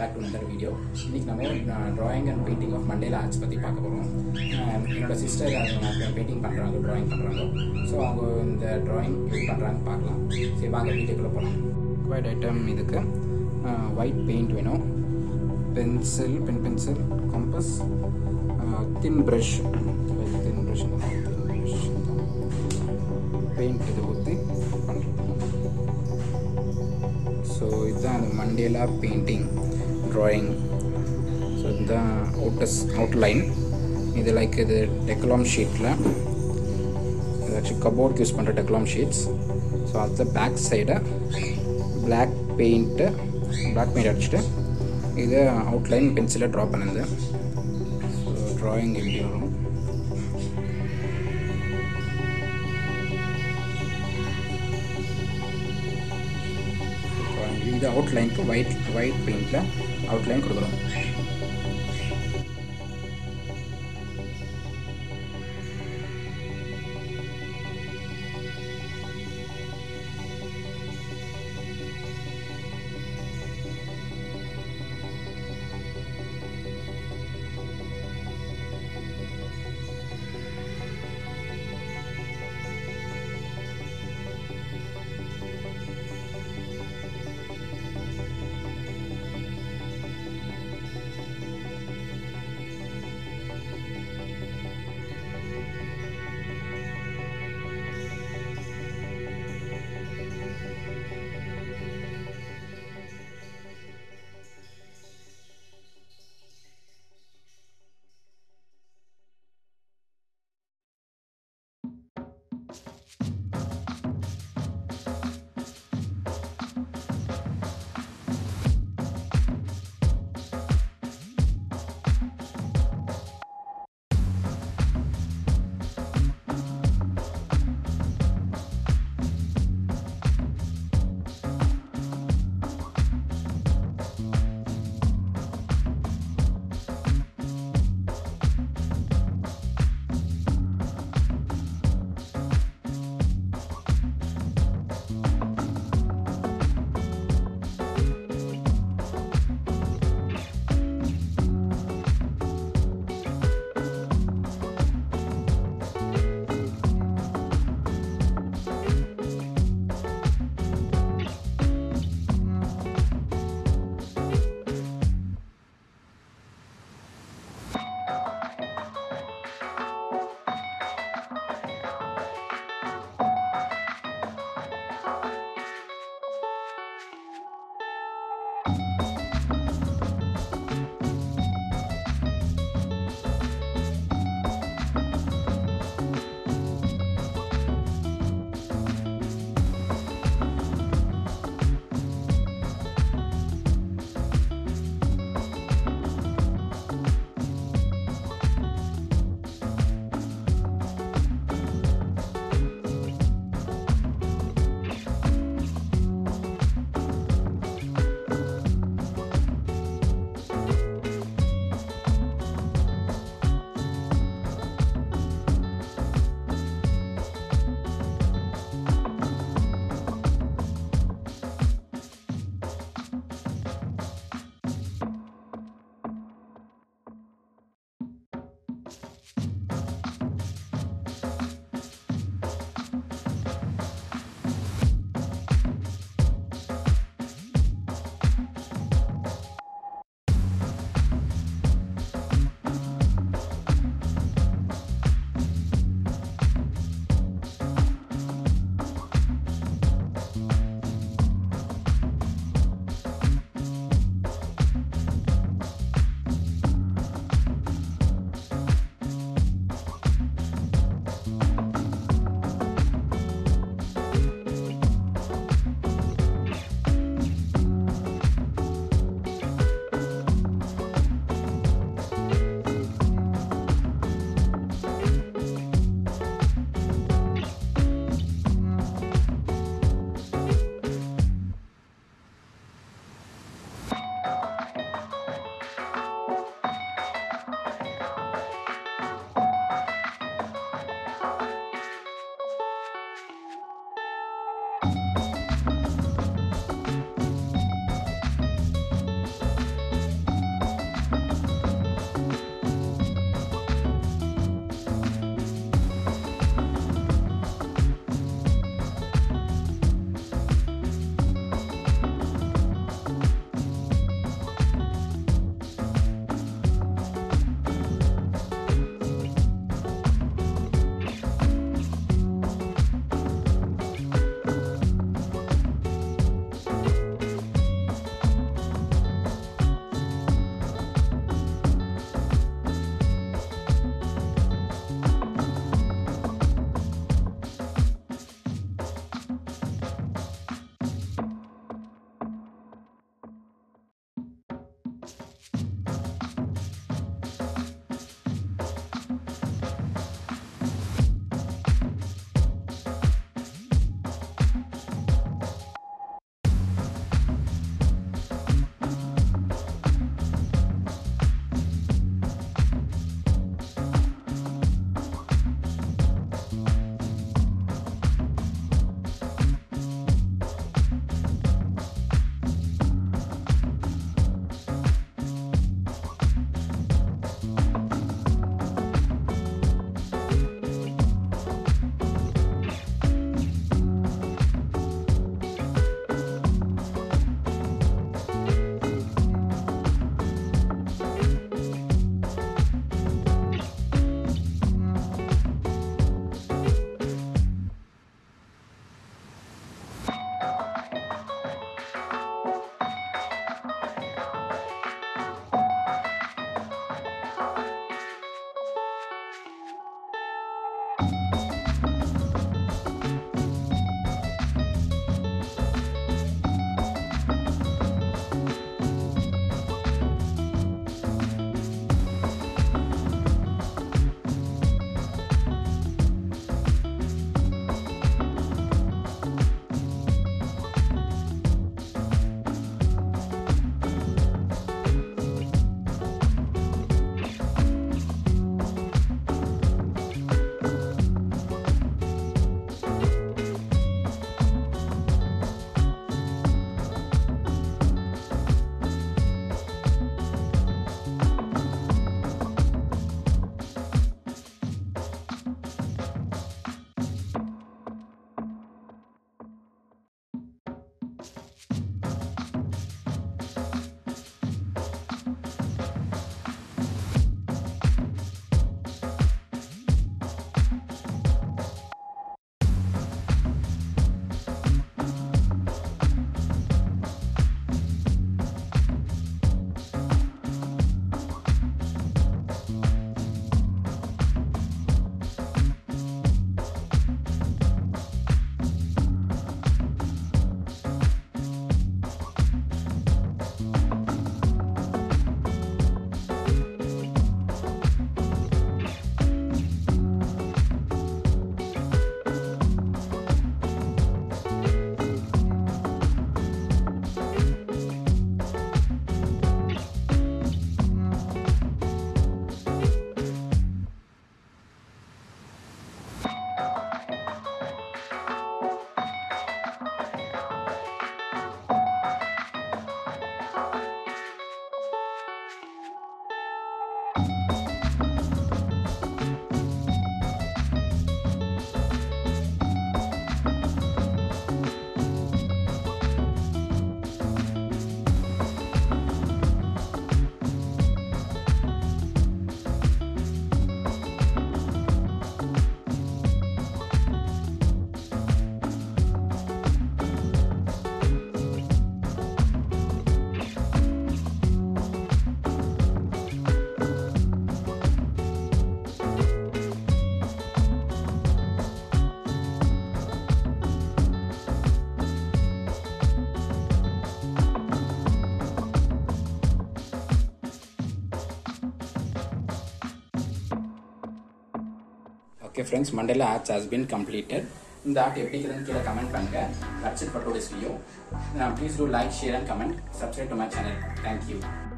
Back to another video இன்றைக்கி நம்ம drawing and painting of mandala arts பற்றி பார்க்க போகிறோம் என்னோட சிஸ்டர் அவங்க பெயிண்டிங் பண்ணுறாங்க ட்ராயிங் பண்ணுறாங்க ஸோ அவங்க இந்த ட்ராயிங் எப்படி பண்ணுறாங்க பார்க்கலாம் சரி வாங்க வீடியோக்குள்ளே போகலாம் குவைட் ஐட்டம் இதுக்கு ஒயிட் பெயிண்ட் வேணும் pencil pen pencil compass thin brush thin brush paint இதை ஊற்றி பண்ணுறோம் ஸோ இதுதான் அந்த மண்டேலா பெயிண்டிங் ட்ராயிங் ஸோ இதுதான் அவுட்டஸ் அவுட்லைன் இது லைக் இது டெக்லாம் ஷீட்டில் இது ஆக்சுவலி கபோர்ட் யூஸ் பண்ணுற டெக்லாம் ஷீட்ஸ் ஸோ அது பேக் சைடை பிளாக் பெயிண்ட்டு பிளாக் பெயிண்ட் அடிச்சுட்டு இது அவுட்லைன் பென்சிலை ட்ரா பண்ணுது ஸோ ட்ராயிங் எப்படி வரும் drawing. இது அவுட்லைனுக்கு ஒயிட் ஒயிட் பெயிண்டில் அவுட்லைன் கொடுக்குறோம் okay friends mandala arts has been completed இந்த ஆர்ட் எப்படி இருக்குதுன்னு கீழே கமெண்ட் பண்ணுங்க that's it for today's video please do like share and comment subscribe to my channel thank you